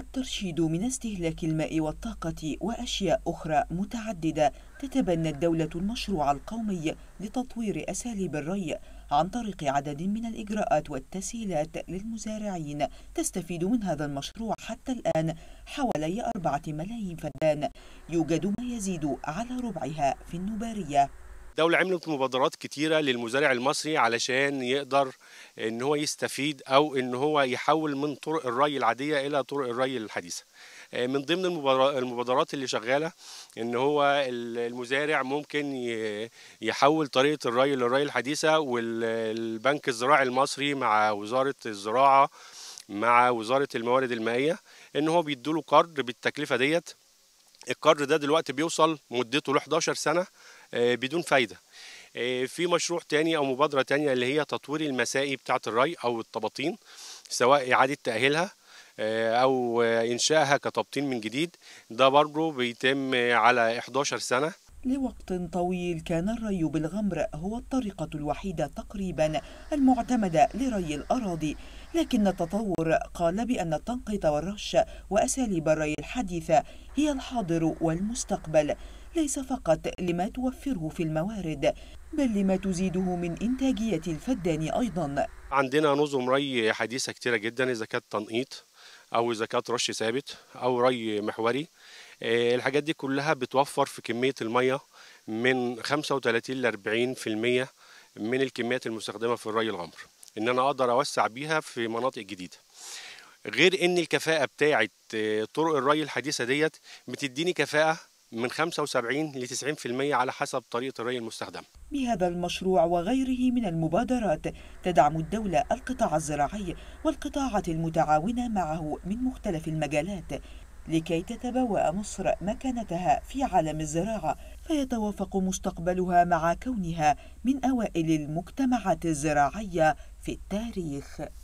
الترشيد من استهلاك الماء والطاقة وأشياء أخرى متعددة تتبنى الدولة المشروع القومي لتطوير أساليب الري عن طريق عدد من الإجراءات والتسهيلات للمزارعين تستفيد من هذا المشروع حتى الآن حوالي أربعة ملايين فدان يوجد ما يزيد على ربعها في النوبارية الدولة عملت مبادرات كتيرة للمزارع المصري علشان يقدر ان هو يستفيد او ان هو يحول من طرق الري العادية الى طرق الري الحديثة من ضمن المبادرات اللي شغالة ان هو المزارع ممكن يحول طريقة الري للري الحديثة والبنك الزراعي المصري مع وزارة الزراعة مع وزارة الموارد المائية ان هو بيدوله قرض بالتكلفة ديت القرض ده دلوقتي بيوصل مدته ل 11 سنة بدون فايدة في مشروع تاني أو مبادرة تانية اللي هي تطوير المسائي بتاعة الري أو الطباطين سواء إعادة تأهيلها أو إنشائها كتبطين من جديد ده برضه بيتم على 11 سنة لوقت طويل كان الري بالغمر هو الطريقة الوحيدة تقريبا المعتمدة لري الأراضي لكن التطور قال بأن التنقيط والرش وأساليب الري الحديثة هي الحاضر والمستقبل ليس فقط لما توفره في الموارد بل لما تزيده من إنتاجية الفدان أيضا عندنا نظم ري حديثة كتيرة جدا إذا كانت تنقيط أو إذا كانت رش ثابت أو ري محوري الحاجات دي كلها بتوفر في كمية المية من 35 ل 40% من الكميات المستخدمة في الري الغمر إن أنا أقدر أوسع بيها في مناطق جديدة غير إن الكفاءة بتاعة طرق الري الحديثة ديت بتديني كفاءة من 75 ل 90% على حسب طريقة الري المستخدمة بهذا المشروع وغيره من المبادرات تدعم الدولة القطاع الزراعي والقطاعات المتعاونة معه من مختلف المجالات لكي تتبوأ مصر مكانتها في عالم الزراعة فيتوافق مستقبلها مع كونها من أوائل المجتمعات الزراعية في التاريخ